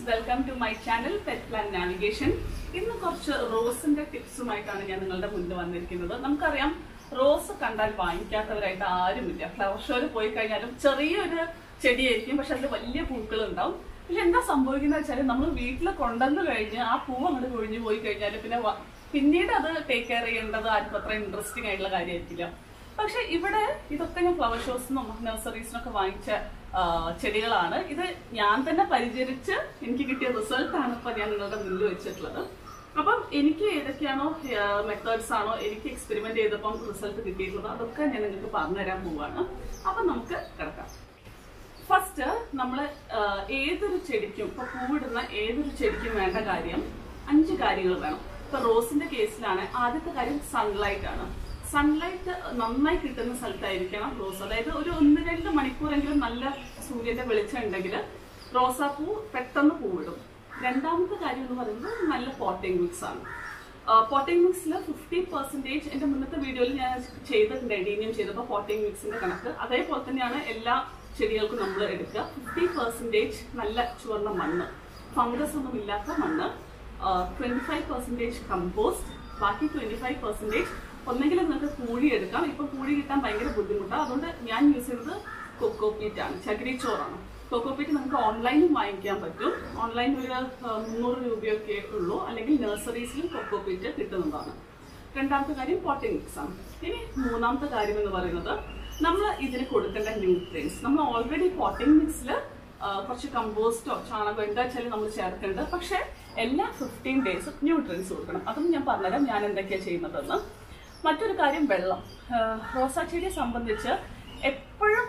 welcome to my channel pet plan navigation ഇന്ന് കുറച്ച് റോസിന്റെ ടിപ്സുമായിട്ടാണ് ഞാൻ നിങ്ങളുടെ മുന്നിൽ വന്നിരിക്കുന്നത് നമുക്കറിയാം റോസ് കണ്ടാൽ വാങ്ങിക്കാത്തവരായിട്ട് ആരുമില്ല ഫ്ലവർ ഷോയിൽ പോയി കഴിഞ്ഞാലും ചെറിയൊരു ചെടിയായിരിക്കും പക്ഷെ അതിൽ വലിയ പൂക്കൾ ഉണ്ടാവും പക്ഷെ എന്താ സംഭവിക്കുന്നത് വെച്ചാൽ നമ്മൾ വീട്ടിൽ കൊണ്ടുവന്ന് കഴിഞ്ഞ് ആ പൂവ് അങ്ങോട്ട് കൊഴിഞ്ഞു പോയി കഴിഞ്ഞാൽ പിന്നെ വ- പിന്നീട് അത് ടേക്ക് കെയർ ചെയ്യേണ്ടത് ആർക്കും അത്ര ഇൻട്രസ്റ്റിംഗ് ആയിട്ടുള്ള കാര്യമായിരിക്കില്ല പക്ഷെ ഇവിടെ ഇതൊക്കെ ഞാൻ ഫ്ലവർ ഷോസിനും നഴ്സറീസിനൊക്കെ വാങ്ങിച്ച ആ, ചെടികളാണ് ഇത് ഞാൻ തന്നെ പരിചരിച്ച് എനിക്ക് കിട്ടിയ റിസൾട്ട് ആണ് ഇപ്പൊ ഞാൻ നിങ്ങളുടെ മുന്നിൽ വെച്ചിട്ടുള്ളത് അപ്പം എനിക്ക് ഏതൊക്കെയാണോ മെത്തേഡ്സ് ആണോ എനിക്ക് എക്സ്പെരിമെന്റ് ചെയ്തപ്പം റിസൾട്ട് കിട്ടിയിട്ടുള്ളത് അതൊക്കെ ഞാൻ നിങ്ങൾക്ക് പറഞ്ഞുതരാൻ പോവാണ് അപ്പൊ നമുക്ക് കിടക്കാം ഫസ്റ്റ് നമ്മൾ ഏതൊരു ചെടിക്കും ഇപ്പൊ പൂവിടുന്ന ഏതൊരു ചെടിക്കും വേണ്ട കാര്യം അഞ്ച് കാര്യങ്ങൾ വേണം ഇപ്പൊ റോസിന്റെ കേസിലാണ് ആദ്യത്തെ കാര്യം സൺലൈറ്റ് ആണ് സൺലൈറ്റ് നന്നായി കിട്ടുന്ന സ്ഥലത്തായിരിക്കണം റോസ് അതായത് ഒരു ഒന്ന് രണ്ട് മണിക്കൂറെങ്കിലും നല്ല സൂര്യന്റെ വെളിച്ചം ഉണ്ടെങ്കിൽ റോസാപ്പൂ പെട്ടെന്ന് പൂവിടും രണ്ടാമത്തെ കാര്യം എന്ന് പറയുന്നത് നല്ല പോട്ടിംഗ് മിക്സ് ആണ് പോട്ടിംഗ് മിക്സിൽ ഫിഫ്റ്റി പെർസെന്റേജ് എന്റെ മുന്നത്തെ വീഡിയോയിൽ ഞാൻ ചെയ്തിട്ടുണ്ട് എഡീനിയം ചെയ്തപ്പോൾ പോട്ടിംഗ് മിക്സിന്റെ കണക്ക് അതേപോലെ തന്നെയാണ് എല്ലാ ചെടികൾക്കും നമ്മൾ എടുക്കുക ഫിഫ്റ്റി പെർസെന്റേജ് നല്ല ചുവന്ന മണ്ണ് ഫംഗസ് ഒന്നും ഇല്ലാത്ത മണ്ണ് ട്വന്റി ഫൈവ് പെർസെന്റേജ് കമ്പോസ്റ്റ് ബാക്കി ട്വന്റി ഫൈവ് പെർസെന്റേജ് ഒന്നെങ്കിൽ നിങ്ങൾക്ക് പൂഴി എടുക്കാം ഇപ്പൊ പൂഴി കിട്ടാൻ ഭയങ്കര ബുദ്ധിമുട്ടാണ് അതുകൊണ്ട് ഞാൻ യൂസ് ചെയ്യുന്നത് കൊക്കോപീറ്റ് ആണ് ചകിരിച്ചോറാണ് കൊക്കോപീറ്റ് നമുക്ക് ഓൺലൈനും വാങ്ങിക്കാൻ പറ്റും ഓൺലൈൻ ഒരു ആ, മുന്നൂറ് രൂപയൊക്കെ ഉള്ളൂ അല്ലെങ്കിൽ നഴ്സറീസിലും കൊക്കോപീറ്റ് കിട്ടുന്നതാണ് രണ്ടാമത്തെ കാര്യം പോട്ടിംഗ് മിക്സ് ആണ് ഇനി മൂന്നാമത്തെ കാര്യം എന്ന് പറയുന്നത് നമ്മൾ ഇതിന് കൊടുക്കേണ്ട ന്യൂട്രിയൻസ് നമ്മൾ ഓൾറെഡി പോട്ടിംഗ് മിക്സിൽ കുറച്ച് കമ്പോസ്റ്റോ ചാണകമോ എന്താ വെച്ചാൽ നമ്മൾ ചേർക്കേണ്ടത് പക്ഷെ എല്ലാ ഫിഫ്റ്റീൻ ഡേയ്സ് ന്യൂട്രിയൻസ് കൊടുക്കണം അതും ഞാൻ പറഞ്ഞുതരാം ഞാൻ എന്തൊക്കെയാണ് ചെയ്യുന്നതെന്ന് മറ്റൊരു കാര്യം വെള്ളം റോസാ ചെടിയെ സംബന്ധിച്ച് എപ്പോഴും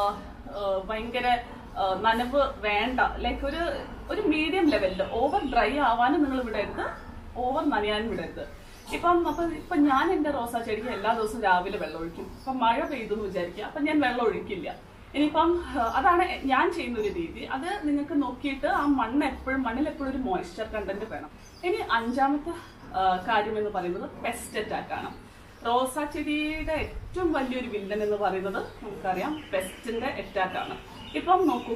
ഭയങ്കര ആ, നനവ് വേണ്ട ലൈക്ക് ഒരു ഒരു മീഡിയം ലെവലിൽ ഓവർ ഡ്രൈ ആവാനും നിങ്ങൾ വിടരുത് ഓവർ നനയാനും വിടരുത് ഇപ്പം അപ്പൊ ഇപ്പൊ ഞാൻ എന്റെ റോസാ ചെടിക്ക് എല്ലാ ദിവസവും രാവിലെ വെള്ളം ഒഴിക്കും ഇപ്പൊ മഴ പെയ്തു എന്ന് വിചാരിക്കുക അപ്പൊ ഞാൻ വെള്ളം ഒഴിക്കില്ല ഇനിയിപ്പം ആ, അതാണ് ഞാൻ ചെയ്യുന്ന ഒരു രീതി അത് നിങ്ങൾക്ക് നോക്കിയിട്ട് ആ മണ്ണ് എപ്പോഴും മണ്ണിൽ എപ്പോഴും ഒരു മോയ്സ്ചർ കണ്ടന്റ് വേണം ഇനി അഞ്ചാമത്തെ ആ, കാര്യം എന്ന് പറയുന്നത് പെസ്റ്റ് അറ്റാക്ക് ആണ് റോസാ ചെടിയുടെ ഏറ്റവും വലിയൊരു വില്ലൻ എന്ന് പറയുന്നത് നമുക്കറിയാം പെസ്റ്റിന്റെ അറ്റാക്ക് ആണ് ഇപ്പം നോക്കൂ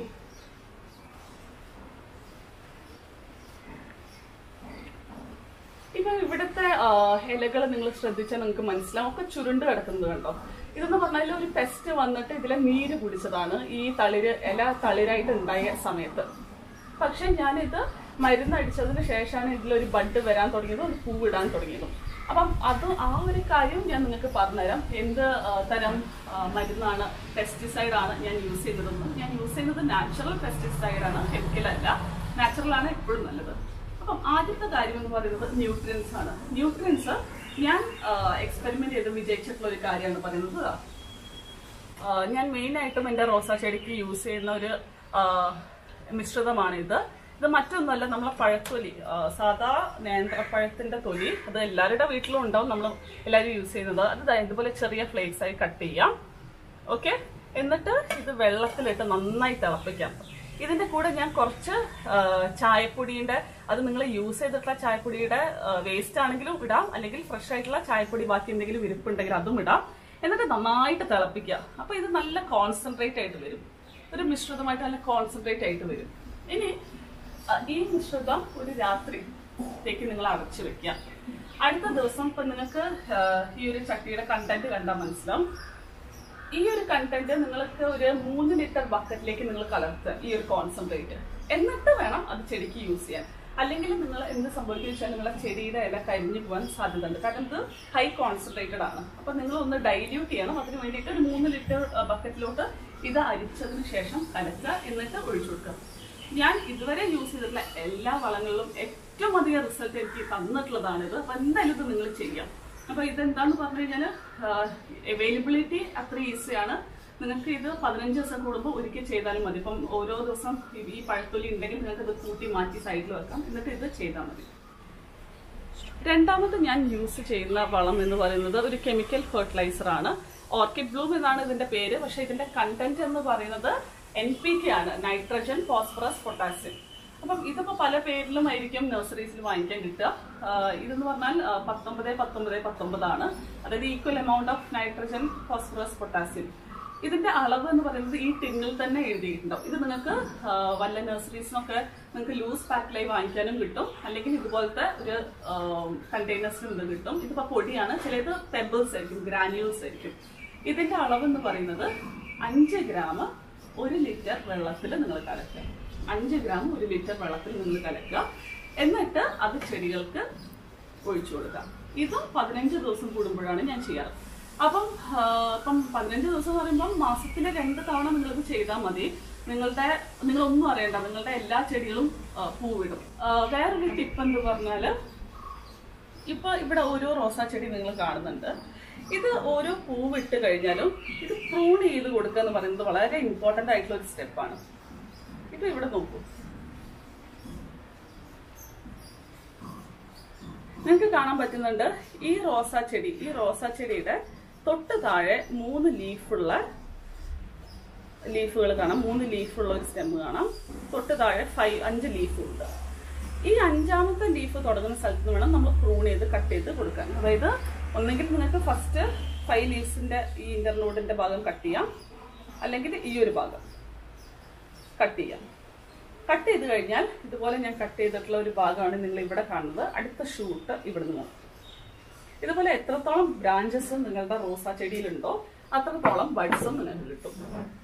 ഇപ്പൊ ഇവിടുത്തെ ഇലകൾ നിങ്ങൾ ശ്രദ്ധിച്ചാൽ നിങ്ങൾക്ക് മനസ്സിലാവും ഒക്കെ ചുരുണ്ട് കിടക്കുന്നത് കണ്ടോ ഇതെന്ന് പറഞ്ഞാൽ ഒരു പെസ്റ്റ് വന്നിട്ട് ഇതിലെ നീര് കുടിച്ചതാണ് ഈ തളിര് ഇല തളിരായിട്ട് ഉണ്ടായ സമയത്ത് പക്ഷെ ഞാനിത് മരുന്നടിച്ചതിന് ശേഷമാണ് ഇതിലൊരു ബഡ് വരാൻ തുടങ്ങിയതും ഒരു പൂവിടാൻ തുടങ്ങിയതും അപ്പം അത് ആ ഒരു കാര്യം ഞാൻ നിങ്ങൾക്ക് പറഞ്ഞുതരാം എന്ത് ആ, തരം ആ, മരുന്നാണ് പെസ്റ്റിസൈഡ് ആണ് ഞാൻ യൂസ് ചെയ്തതെന്ന് ഞാൻ യൂസ് ചെയ്യുന്നത് നാച്ചുറൽ പെസ്റ്റിസൈഡ് ആണ് കെമിക്കൽ അല്ല നാച്ചുറൽ ആണ് എപ്പോഴും നല്ലത് അപ്പം ആദ്യത്തെ കാര്യം എന്ന് പറയുന്നത് ന്യൂട്രിയൻസ് ആണ് ന്യൂട്രിയൻസ് ഞാൻ എക്സ്പെരിമെന്റ് ചെയ്ത് വിജയിച്ചിട്ടുള്ള ഒരു കാര്യമാണ് പറയുന്നത് ആ, ഞാൻ മെയിൻ ആയിട്ടും എൻ്റെ റോസാ ചെടിക്ക് യൂസ് ചെയ്യുന്ന ഒരു ആ, മിശ്രിതമാണിത് ഇത് മറ്റൊന്നുമല്ല നമ്മളെ പഴത്തൊലി ആ, സാധാ നേന്ത്രപ്പഴത്തിന്റെ തൊലി അത് എല്ലാവരുടെ വീട്ടിലും ഉണ്ടാവും നമ്മൾ എല്ലാവരും യൂസ് ചെയ്യുന്നത് അത് ദാ ഇതുപോലെ ചെറിയ ഫ്ലേക്സ് ആയി കട്ട് ചെയ്യാം ഓക്കെ എന്നിട്ട് ഇത് വെള്ളത്തിലിട്ട് നന്നായി തിളപ്പിക്കാം ഇതിന്റെ കൂടെ ഞാൻ കുറച്ച് ആ, ചായപ്പൊടിയുടെ അത് നിങ്ങൾ യൂസ് ചെയ്തിട്ടുള്ള ചായപ്പൊടിയുടെ വേസ്റ്റ് ആണെങ്കിലും ഇടാം അല്ലെങ്കിൽ ഫ്രഷ് ആയിട്ടുള്ള ചായപ്പൊടി ബാക്കി എന്തെങ്കിലും ഇരിപ്പുണ്ടെങ്കിൽ അതും ഇടാം എന്നിട്ട് നന്നായിട്ട് തിളപ്പിക്കുക അപ്പൊ ഇത് നല്ല കോൺസെൻട്രേറ്റ് ആയിട്ട് വരും ഒരു മിശ്രിതമായിട്ട് നല്ല കോൺസെൻട്രേറ്റ് ആയിട്ട് വരും ഇനി ആ, ഈ മിശ്രിതം ഒരു രാത്രിത്തേക്ക് നിങ്ങൾ അടച്ചു വെക്കുക അടുത്ത ദിവസം ഇപ്പൊ നിങ്ങൾക്ക് ആ, ഈ ഒരു ചട്ടിയുടെ കണ്ടന്റ് കണ്ടാൽ മനസ്സിലാവും ഈ ഒരു കണ്ടന്റ് നിങ്ങൾക്ക് ഒരു മൂന്ന് ലിറ്റർ ബക്കറ്റിലേക്ക് നിങ്ങൾ കലർത്തുക ഈ ഒരു കോൺസെൻട്രേറ്റ് എന്നിട്ട് വേണം അത് ചെടിക്ക് യൂസ് ചെയ്യാൻ അല്ലെങ്കിൽ നിങ്ങൾ എന്ത് സംഭവിക്കും വെച്ചാൽ നിങ്ങളെ ചെടിയുടെ ഇല കരിഞ്ഞു പോകാൻ സാധ്യതയുണ്ട് കാരണം ഇത് ഹൈ കോൺസെൻട്രേറ്റഡ് ആണ് അപ്പൊ നിങ്ങൾ ഒന്ന് ഡൈല്യൂട്ട് ചെയ്യണം അതിന് വേണ്ടിയിട്ട് ഒരു മൂന്ന് ലിറ്റർ ബക്കറ്റിലോട്ട് ഇത് അരിച്ചതിന് ശേഷം കലക്കുക എന്നിട്ട് ഒഴിച്ചു കൊടുക്കുക ഞാൻ ഇതുവരെ യൂസ് ചെയ്തിട്ടുള്ള എല്ലാ വളങ്ങളിലും ഏറ്റവും അധികം റിസൾട്ട് എനിക്ക് തന്നിട്ടുള്ളതാണിത് അപ്പൊ എന്തായാലും ഇത് നിങ്ങൾ ചെയ്യാം അപ്പൊ ഇതെന്താന്ന് പറഞ്ഞു കഴിഞ്ഞാൽ അവൈലബിലിറ്റി അത്ര ഈസിയാണ് നിങ്ങൾക്ക് ഇത് പതിനഞ്ച് ദിവസം കൂടുമ്പോൾ ഒരിക്കൽ ചെയ്താലും മതി ഇപ്പം ഓരോ ദിവസം ഈ- ഈ പഴത്തൊലി ഉണ്ടെങ്കിൽ നിങ്ങൾക്ക് ഇത് കൂട്ടി മാറ്റി സൈഡിൽ വെക്കാം എന്നിട്ട് ഇത് ചെയ്താൽ മതി രണ്ടാമത് ഞാൻ യൂസ് ചെയ്യുന്ന വളം എന്ന് പറയുന്നത് ഒരു കെമിക്കൽ ഫെർട്ടിലൈസർ ആണ് ഓർക്കിഡ് ബ്ലൂം എന്നാണ് ഇതിന്റെ പേര് പക്ഷെ ഇതിന്റെ കണ്ടന്റ് എന്ന് പറയുന്നത് എൻ പി കെ ആണ് നൈട്രജൻ ഫോസ്ഫറസ് പൊട്ടാസ്യം അപ്പം ഇതിപ്പോ പല പേരിലും ആയിരിക്കും നഴ്സറീസിൽ വാങ്ങിക്കാൻ കിട്ടുക ആഹ് ഇതെന്ന് പറഞ്ഞാൽ ആഹ് പത്തൊമ്പത് പത്തൊമ്പത് പത്തൊമ്പതാണ് അതായത് equal amount of nitrogen phosphorus potassium ഇതിന്റെ അളവ് എന്ന് പറയുന്നത് ഈ ടിന്നിൽ തന്നെ എഴുതിയിട്ടുണ്ടാവും ഇത് നിങ്ങൾക്ക് ആ, വല്ല നഴ്സറീസിനൊക്കെ നിങ്ങൾക്ക് ലൂസ് പാക്കിലായി വാങ്ങിക്കാനും കിട്ടും അല്ലെങ്കിൽ ഇതുപോലത്തെ ഒരു കണ്ടെയ്നേഴ്സിൽ നിന്ന് കിട്ടും ഇതിപ്പോ പൊടിയാണ് ചിലത് പെബിൾസ് ആയിരിക്കും ഗ്രാനുവൽസ് ആയിരിക്കും ഇതിന്റെ അളവ് എന്ന് പറയുന്നത് അഞ്ച് ഗ്രാം ഒരു ലിറ്റർ വെള്ളത്തിൽ നിങ്ങൾ കലക്കുക അഞ്ച് ഗ്രാം ഒരു ലിറ്റർ വെള്ളത്തിൽ നിങ്ങൾ കലക്കുക എന്നിട്ട് അത് ചെടികൾക്ക് ഒഴിച്ചു കൊടുക്കാം ഇതും പതിനഞ്ച് ദിവസം കൂടുമ്പോഴാണ് ഞാൻ ചെയ്യാറ് അപ്പം ആ, ഇപ്പം പതിനഞ്ച് ദിവസം എന്ന് പറയുമ്പോൾ മാസത്തിലെ രണ്ട് തവണ നിങ്ങളിത് ചെയ്താൽ മതി നിങ്ങളുടെ നിങ്ങളൊന്നും അറിയണ്ട നിങ്ങളുടെ എല്ലാ ചെടികളും ആ, പൂവിടും ആ, വേറൊരു ടിപ്പ് എന്ന് പറഞ്ഞാല് ഇപ്പൊ ഇവിടെ ഓരോ റോസാ ചെടി നിങ്ങൾ കാണുന്നുണ്ട് ഇത് ഓരോ പൂവിട്ട് കഴിഞ്ഞാലും ഇത് പ്രൂൺ ചെയ്ത് കൊടുക്കുക എന്ന് പറയുന്നത് വളരെ ഇമ്പോർട്ടന്റ് ആയിട്ടുള്ള ഒരു സ്റ്റെപ്പാണ് ഇപ്പൊ ഇവിടെ നോക്കൂ നിങ്ങൾക്ക് കാണാൻ പറ്റുന്നുണ്ട് ഈ റോസാ ചെടി ഈ റോസാ ചെടിയുടെ തൊട്ട് താഴെ മൂന്ന് ലീഫുള്ള ലീഫുകൾ കാണാം മൂന്ന് ലീഫുള്ള ഒരു സ്റ്റെം കാണാം തൊട്ട് താഴെ ഫൈവ് അഞ്ച് ലീഫും ഉണ്ട് ഈ അഞ്ചാമത്തെ ലീഫ് തുടങ്ങുന്ന സ്ഥലത്ത് നിന്ന് വേണം നമ്മൾ പ്രൂൺ ചെയ്ത് കട്ട് ചെയ്ത് കൊടുക്കാൻ അതായത് ഒന്നെങ്കിൽ നിങ്ങൾക്ക് ഫസ്റ്റ് ഫൈവ് ലീവ്സിന്റെ ഈ ഇന്റർനോഡിന്റെ ഭാഗം കട്ട് ചെയ്യാം അല്ലെങ്കിൽ ഈ ഒരു ഭാഗം കട്ട് ചെയ്യാം കട്ട് ചെയ്ത് കഴിഞ്ഞാൽ ഇതുപോലെ ഞാൻ കട്ട് ചെയ്തിട്ടുള്ള ഒരു ഭാഗമാണ് നിങ്ങൾ ഇവിടെ കാണുന്നത് അടുത്ത ഷൂട്ട് ഇവിടെ നിന്ന് ഇതുപോലെ എത്രത്തോളം ബ്രാഞ്ചസ് നിങ്ങളുടെ റോസാ ചെടിയിലുണ്ടോ അത്രത്തോളം ബഡ്സും നിങ്ങൾക്ക് കിട്ടും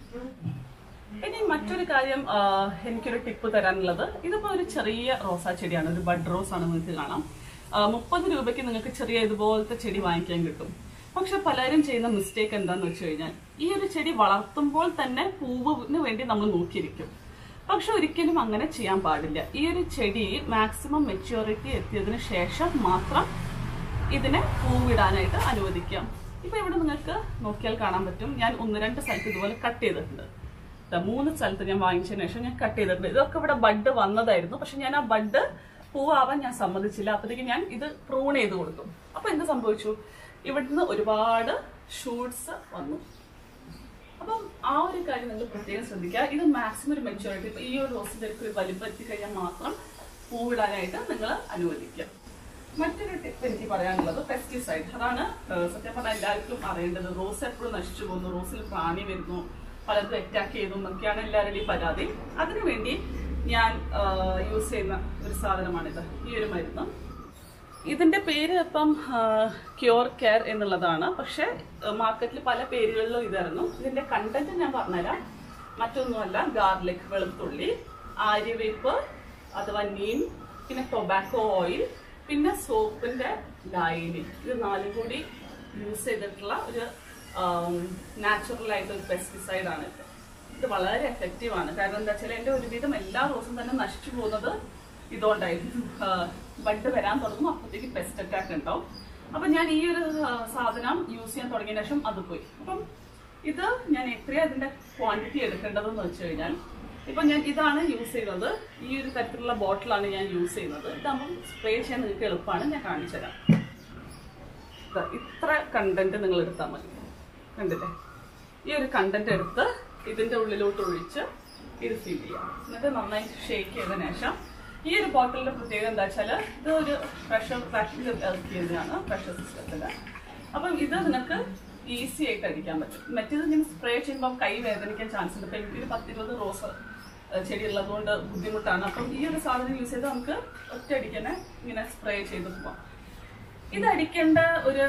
ഇനി മറ്റൊരു കാര്യം ആ, എനിക്കൊരു ടിപ്പ് തരാനുള്ളത് ഇതിപ്പോ ഒരു ചെറിയ റോസാ ചെടിയാണ് ഒരു ബഡ് റോസ് ആണ് നിങ്ങൾക്ക് കാണാം മുപ്പത് രൂപയ്ക്ക് നിങ്ങൾക്ക് ചെറിയ ഇതുപോലത്തെ ചെടി വാങ്ങിക്കാൻ കിട്ടും പക്ഷെ പലരും ചെയ്യുന്ന മിസ്റ്റേക്ക് എന്താന്ന് വെച്ച് കഴിഞ്ഞാൽ ഈ ഒരു ചെടി വളർത്തുമ്പോൾ തന്നെ പൂവിന് വേണ്ടി നമ്മൾ നോക്കിയിരിക്കും പക്ഷെ ഒരിക്കലും അങ്ങനെ ചെയ്യാൻ പാടില്ല ഈ ഒരു ചെടി മാക്സിമം മെച്യൂരിറ്റി എത്തിയതിനു ശേഷം മാത്രം ഇതിനെ പൂവിടാനായിട്ട് അനുവദിക്കാം ഇപ്പൊ ഇവിടെ നിങ്ങൾക്ക് നോക്കിയാൽ കാണാൻ പറ്റും ഞാൻ ഒന്ന് രണ്ട് സ്ഥലത്ത് ഇതുപോലെ കട്ട് ചെയ്തിട്ടുണ്ട് ദാ മൂന്ന് സ്ഥലത്ത് ഞാൻ വാങ്ങിച്ചതിന് ശേഷം ഞാൻ കട്ട് ചെയ്തിട്ടുണ്ട് ഇതൊക്കെ ഇവിടെ ബഡ് വന്നതായിരുന്നു പക്ഷെ ഞാൻ ആ ബഡ് പൂവാവാൻ ഞാൻ സമ്മതിച്ചില്ല അപ്പോഴത്തേക്ക് ഞാൻ ഇത് പ്രൂൺ ചെയ്ത് കൊടുത്തു അപ്പൊ എന്ത് സംഭവിച്ചു ഇവിടുന്ന് ഒരുപാട് ഷൂട്ട്സ് വന്നു അപ്പം ആ ഒരു കാര്യം നിങ്ങൾ പ്രത്യേകം ശ്രദ്ധിക്കുക ഇത് മാക്സിമം ഒരു മെച്ചൂരിറ്റി ഇപ്പൊ ഈ ഒരു റോസിന്റെ ഒരു വലിപ്പം എത്തിക്കഴിഞ്ഞാൽ മാത്രം പൂവിടാനായിട്ട് നിങ്ങൾ അനുവദിക്കുക മറ്റൊരു ടിപ്പ് എനിക്ക് പറയാനുള്ളത് പെസ്റ്റിസൈഡ് അതാണ് ഏഹ്, സത്യം പറഞ്ഞാൽ എല്ലാവർക്കും അറിയേണ്ടത് റോസ് എപ്പോഴും നശിച്ചു പോകുന്നു റോസിൽ പ്രാണി വരുന്നു പലതും അറ്റാക്ക് ചെയ്തു എന്നൊക്കെയാണ് എല്ലാവരുടെയും പരാതി അതിനുവേണ്ടി ഞാൻ യൂസ് ചെയ്യുന്ന ഒരു സാധനമാണിത് ഈ ഒരു മരുന്ന് ഇതിന്റെ പേര് ഇപ്പം ക്യൂർ കെയർ എന്നുള്ളതാണ് പക്ഷെ മാർക്കറ്റിൽ പല പേരുകളിലും ഇതായിരുന്നു ഇതിന്റെ കണ്ടന്റ് ഞാൻ പറഞ്ഞുതരാം മറ്റൊന്നുമല്ല ഗാർലിക് വെളുത്തുള്ളി ആര്യവേപ്പ് അഥവാ നീം പിന്നെ ടൊബാക്കോ ഓയിൽ പിന്നെ സോപ്പിന്റെ ലായനി ഇത് നാലും കൂടി യൂസ് ചെയ്തിട്ടുള്ള ഒരു നാച്ചുറൽ ആയിട്ടുള്ള പെസ്റ്റിസൈഡ് ആണ് ഇത് ഇത് വളരെ എഫക്റ്റീവ് ആണ് കാരണം എന്താ വെച്ചാൽ എന്റെ ഒരുവിധം എല്ലാ റോസും തന്നെ നശിച്ചു പോകുന്നത് ഇതുകൊണ്ടായിരുന്നു ബഡ് വരാൻ തുടങ്ങും അപ്പോഴത്തേക്ക് പെസ്റ്റ് അറ്റാക്ക് ഉണ്ടാവും അപ്പൊ ഞാൻ ഈ ഒരു ആ, സാധനം യൂസ് ചെയ്യാൻ തുടങ്ങിയ ശേഷം അത് പോയി അപ്പം ഇത് ഞാൻ എത്രയാ ഇതിന്റെ ക്വാണ്ടിറ്റി എടുക്കേണ്ടതെന്ന് വെച്ച് കഴിഞ്ഞാൽ ഇപ്പൊ ഞാൻ ഇതാണ് യൂസ് ചെയ്യുന്നത് ഈ ഒരു തരത്തിലുള്ള ബോട്ടിലാണ് ഞാൻ യൂസ് ചെയ്യുന്നത് ഇതാകുമ്പോൾ സ്പ്രേ ചെയ്യാൻ നിങ്ങൾക്ക് എളുപ്പമാണ് ഞാൻ കാണിച്ചു തരാം ദാ ഇത്ര കണ്ടന്റ് നിങ്ങൾ എടുത്താൽ മതി കണ്ടില്ലേ ഈ ഒരു കണ്ടന്റ് എടുത്ത് ഇതിന്റെ ഉള്ളിലോട്ട് ഒഴിച്ച് ഇത് ഫിൽ ചെയ്യാം എന്നിട്ട് നന്നായി ഷേക്ക് ചെയ്തതിനു ശേഷം ഈ ഒരു ബോട്ടിലിന്റെ പ്രത്യേകത എന്താ വെച്ചാൽ ഇത് ഒരു പ്രഷർ പ്രാക്ടീസ് ഇറക്കിയതാണ് പ്രഷർ സിസ്റ്റത്തിന്റെ അപ്പം ഇത് നിങ്ങൾക്ക് ഈസി ആയിട്ട് അടിക്കാൻ പറ്റും മറ്റേത് ഇങ്ങനെ സ്പ്രേ ചെയ്യുമ്പോൾ കൈ വേദനിക്കാൻ ചാൻസ് ഉണ്ട് ഇപ്പം എനിക്കൊരു പത്തിരുപത് റോസ് ഏഹ്, ചെടി ഉള്ളതുകൊണ്ട് ബുദ്ധിമുട്ടാണ് അപ്പം ഈ ഒരു സാധനം യൂസ് ചെയ്ത് നമുക്ക് ഒറ്റ അടിക്കനെ ഇങ്ങനെ സ്പ്രേ ചെയ്ത് പോവാം ഇത് അടിക്കേണ്ട ഒരു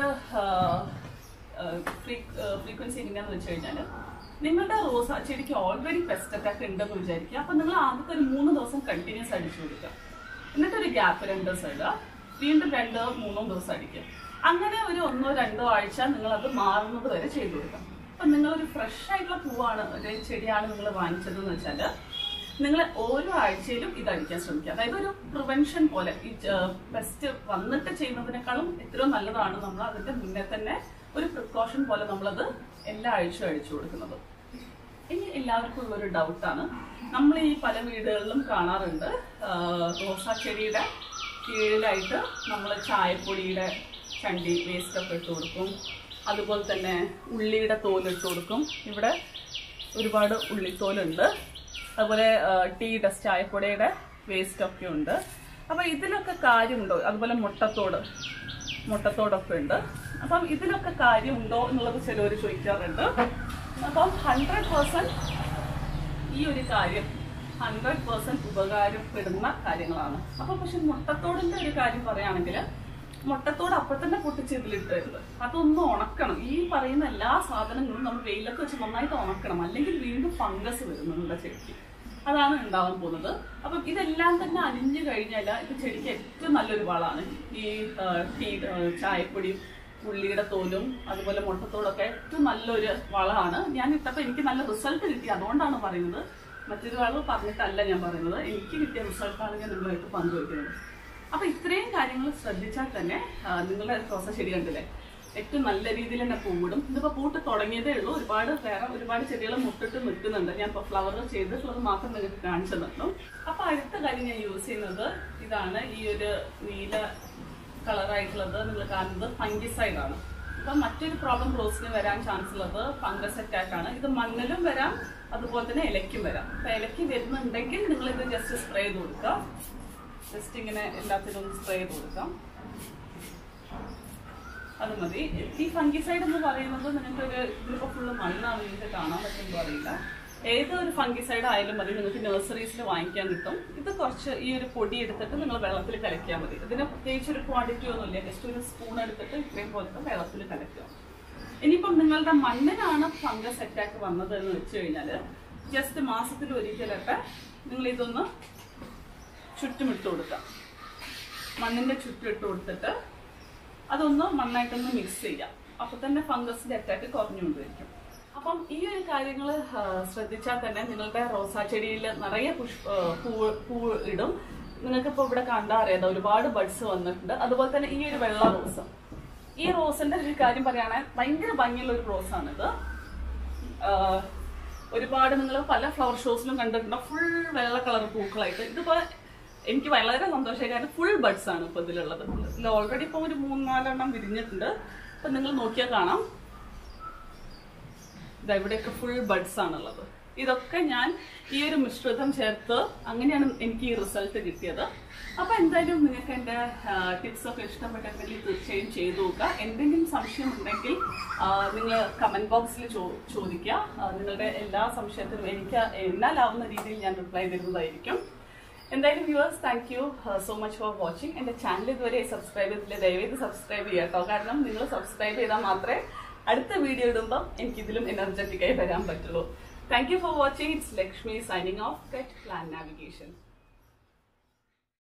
ഫ്രീക്വൻസി എങ്ങനെയാന്ന് വെച്ച് കഴിഞ്ഞാൽ നിങ്ങളുടെ റോസ ചെടിക്ക് ഓൾറെഡി പെസ്റ്റ് അറ്റാക്ക് ഉണ്ടെന്ന് വിചാരിക്കുക അപ്പൊ നിങ്ങൾ ആദ്യത്തെ ഒരു മൂന്ന് ദിവസം കണ്ടിന്യൂസ് അടിച്ചു കൊടുക്കുക എന്നിട്ട് ഒരു ഗ്യാപ്പ് രണ്ട് ദിവസം ഇടുക വീണ്ടും രണ്ടോ മൂന്നോ ദിവസം അടിക്കുക അങ്ങനെ ഒരു ഒന്നോ രണ്ടോ ആഴ്ച നിങ്ങൾ അത് മാറുന്നത് വരെ ചെയ്തു കൊടുക്കാം അപ്പൊ നിങ്ങളൊരു ഫ്രഷ് ആയിട്ടുള്ള പൂവാണ് ഒരു ചെടിയാണ് നിങ്ങൾ വാങ്ങിച്ചതെന്ന് വെച്ചാൽ നിങ്ങൾ ഓരോ ആഴ്ചയിലും ഇത് അടിക്കാൻ ശ്രമിക്കുക അതായത് ഒരു പ്രിവെൻഷൻ പോലെ ഈ പെസ്റ്റ് വന്നിട്ട് ചെയ്യുന്നതിനേക്കാളും എത്രയോ നല്ലതാണ് നമ്മൾ അതിന്റെ മുന്നേ തന്നെ ഒരു പ്രിക്കോഷൻ പോലെ നമ്മളത് എല്ലാ ആഴ്ചയും അടിച്ചു കൊടുക്കുന്നത് ഇനി എല്ലാവർക്കും ഉള്ളൊരു ഡൗട്ടാണ് നമ്മൾ ഈ പല വീടുകളിലും കാണാറുണ്ട് ആ, റോസാ ചെടിയുടെ കീഴിലായിട്ട് നമ്മൾ ചായപ്പൊടിയുടെ ചണ്ടി വേസ്റ്റ് ഒക്കെ ഇട്ട് കൊടുക്കും അതുപോലെ തന്നെ ഉള്ളിയുടെ തോലിട്ട് കൊടുക്കും ഇവിടെ ഒരുപാട് ഉള്ളിത്തോലുണ്ട് അതുപോലെ ആ, ടീ ഡസ്റ്റ് ചായപ്പൊടിയുടെ വേസ്റ്റ് ഒക്കെ ഉണ്ട് അപ്പൊ ഇതിലൊക്കെ കാര്യമുണ്ടോ അതുപോലെ മുട്ടത്തോട് മുട്ടത്തോടൊക്കെ ഉണ്ട് അപ്പം ഇതിലൊക്കെ കാര്യമുണ്ടോ എന്നുള്ളത് ചിലവർ ചോദിക്കാറുണ്ട് അപ്പം ഹൺഡ്രഡ് പേഴ്സൻറ്റ് ഈ ഒരു കാര്യം ഹൺഡ്രഡ് പെർസെന്റ് ഉപകാരപ്പെടുന്ന കാര്യങ്ങളാണ് അപ്പൊ പക്ഷെ മുട്ടത്തോടിന്റെ ഒരു കാര്യം പറയുകയാണെങ്കിൽ മുട്ടത്തോട് അപ്പോൾ തന്നെ പൊട്ടിച്ച് ഇതിലിട്ടരുത് അതൊന്ന് ഉണക്കണം ഈ പറയുന്ന എല്ലാ സാധനങ്ങളും നമ്മൾ വെയിലത്ത് വെച്ച് നന്നായിട്ട് ഉണക്കണം അല്ലെങ്കിൽ വീണ്ടും ഫംഗസ് വരും നമ്മുടെ ചെടിക്ക് അതാണ് ഉണ്ടാവാൻ പോകുന്നത് അപ്പം ഇതെല്ലാം തന്നെ അലിഞ്ഞു കഴിഞ്ഞാൽ ഇത് ചെടിക്ക് ഏറ്റവും നല്ലൊരു വളമാണ് ഈ ആ, ടീ ആ, ചായപ്പൊടിയും ഉള്ളിയുടെ തോലും അതുപോലെ മുട്ടത്തോടൊക്കെ ഏറ്റവും നല്ലൊരു വളമാണ് ഞാൻ ഇട്ടപ്പോൾ എനിക്ക് നല്ല റിസൾട്ട് കിട്ടി അതുകൊണ്ടാണ് പറയുന്നത് മറ്റൊരു വളവ് പറഞ്ഞിട്ടല്ല ഞാൻ പറയുന്നത് എനിക്ക് കിട്ടിയ റിസൾട്ടാണ് ഞാൻ നിങ്ങളുമായിട്ട് പങ്കുവയ്ക്കുന്നത് അപ്പൊ ഇത്രയും കാര്യങ്ങൾ ശ്രദ്ധിച്ചാൽ തന്നെ ആ, നിങ്ങളുടെ റോസ ചെടി കണ്ടില്ലേ ഏറ്റവും നല്ല രീതിയിൽ തന്നെ പൂവിടും ഇതിപ്പോ പൂട്ട് തുടങ്ങിയതേ ഉള്ളൂ ഒരുപാട് വേറെ ഒരുപാട് ചെടികൾ മുട്ടിട്ട് നിൽക്കുന്നുണ്ട് ഞാൻ ഇപ്പോൾ ഫ്ലവർ ചെയ്തിട്ടുള്ളത് മാത്രം നിങ്ങൾക്ക് കാണിച്ചു തന്നു അപ്പൊ അടുത്ത കാര്യം ഞാൻ യൂസ് ചെയ്യുന്നത് ഇതാണ് ഈ ഒരു നീല കളറായിട്ടുള്ളത് നിങ്ങൾ കാണുന്നത് ഫംഗിസൈഡ് ആണ് അപ്പൊ മറ്റൊരു പ്രോബ്ലം റോസിന് വരാൻ ചാൻസ് ഉള്ളത് ഫംഗസ് അറ്റാക്ക് ആണ് ഇത് മണ്ണിലും വരാം അതുപോലെ തന്നെ ഇലയ്ക്കും വരാം അപ്പൊ ഇലയ്ക്ക് വരുന്നുണ്ടെങ്കിൽ നിങ്ങൾ ഇത് ജസ്റ്റ് സ്പ്രേ ചെയ്ത് കൊടുക്കുക ജസ്റ്റ് ഇങ്ങനെ എല്ലാത്തിനും ഒന്ന് സ്പ്രേ ചെയ്ത് കൊടുക്കാം അത് മതി ഈ ഫംഗിസൈഡ് എന്ന് പറയുന്നത് നിങ്ങൾക്ക് ഒരു ഇതിലിപ്പോ ഫുള്ള് മണ്ണാണ് നിങ്ങൾക്ക് കാണാൻ പറ്റുമ്പോൾ അറിയില്ല ഏതൊരു ഫംഗിസൈഡ് ആയാലും മതി നിങ്ങൾക്ക് നഴ്സറീസിൽ വാങ്ങിക്കാൻ കിട്ടും ഇത് കുറച്ച് ഈ ഒരു പൊടി എടുത്തിട്ട് നിങ്ങൾ വെള്ളത്തിൽ കലക്കിയാൽ മതി ഇതിന് പ്രത്യേകിച്ച് ഒരു ക്വാണ്ടിറ്റി ഒന്നുമില്ല ജസ്റ്റ് ഒരു സ്പൂൺ എടുത്തിട്ട് ഇത്രയും പോലത്തെ വെള്ളത്തിൽ കലക്കുക ഇനിയിപ്പം നിങ്ങളുടെ മണ്ണിനാണ് ഫംഗസ് അറ്റാക്ക് വന്നത് എന്ന് വെച്ച് കഴിഞ്ഞാൽ ജസ്റ്റ് മാസത്തിൽ ഒരിക്കലൊക്കെ നിങ്ങൾ ഇതൊന്ന് ചുറ്റുമിട്ട് കൊടുക്കാം മണ്ണിന്റെ ചുറ്റും ഇട്ട് കൊടുത്തിട്ട് അതൊന്ന് നന്നായിട്ടൊന്ന് മിക്സ് ചെയ്യാം അപ്പൊ തന്നെ ഫംഗസിന്റെ അറ്റാക്ക് കുറഞ്ഞുകൊണ്ടിരിക്കും അപ്പം ഈ ഒരു കാര്യങ്ങൾ ശ്രദ്ധിച്ചാൽ തന്നെ നിങ്ങളുടെ റോസാ ചെടിയിൽ നിറയെ പുഷ്പ ആ, പൂ പൂ ഇടും നിങ്ങൾക്ക് ഇപ്പോൾ ഇവിടെ കണ്ടാൽ അറിയാം ദാ ഒരുപാട് ബഡ്സ് വന്നിട്ടുണ്ട് അതുപോലെ തന്നെ ഈ ഒരു വെള്ള റോസ് ഈ റോസിന്റെ ഒരു കാര്യം പറയുകയാണെങ്കിൽ ഭയങ്കര ഭംഗിയുള്ള ഒരു റോസാണിത് ആഹ് ഒരുപാട് നിങ്ങൾ പല ഫ്ലവർ ഷോസിലും കണ്ടിട്ടുണ്ടോ ഫുൾ വെള്ള കളർ പൂക്കളായിട്ട് ഇതിപ്പോ എനിക്ക് വളരെ സന്തോഷമായി കാരണം ഫുൾ ബഡ്സ് ആണ് ഇപ്പൊ ഇതിലുള്ളത് ഇതിൽ ഓൾറെഡി ഇപ്പൊ ഒരു മൂന്നാലെണ്ണം വിരിഞ്ഞിട്ടുണ്ട് അപ്പൊ നിങ്ങൾ നോക്കിയാൽ കാണാം ഇതാ ഇവിടെയൊക്കെ ഫുൾ ബഡ്സ് ആണുള്ളത് ഇതൊക്കെ ഞാൻ ഈ ഒരു മിശ്രിതം ചേർത്ത് അങ്ങനെയാണ് എനിക്ക് ഈ റിസൾട്ട് കിട്ടിയത് അപ്പൊ എന്തായാലും നിങ്ങൾക്ക് എന്റെ ടിപ്സ് ഒക്കെ ഇഷ്ടപ്പെട്ടെങ്കിൽ തീർച്ചയായും ചെയ്തു നോക്കുക എന്തെങ്കിലും സംശയം ഉണ്ടെങ്കിൽ നിങ്ങൾ കമന്റ് ബോക്സിൽ ചോദിക്കുക ആ, നിങ്ങളുടെ എല്ലാ സംശയത്തിനും എനിക്ക് എന്നാലാവുന്ന രീതിയിൽ ഞാൻ റിപ്ലൈ തരുന്നതായിരിക്കും എന്തായാലും viewers thank you so much for watching എന്റെ ചാനൽ ഇതുവരെ സബ്സ്ക്രൈബ് ചെയ്തില്ല ദയവേത് സബ്സ്ക്രൈബ് ചെയ്യുക കേട്ടോ കാരണം നിങ്ങൾ സബ്സ്ക്രൈബ് ചെയ്താൽ മാത്രമേ അടുത്ത വീഡിയോ ഇടുമ്പോൾ എനിക്ക് ഇതിലും എനർജറ്റിക് ആയി വരാൻ പറ്റുള്ളൂ thank you for watching it's Lakshmi signing off get plan navigation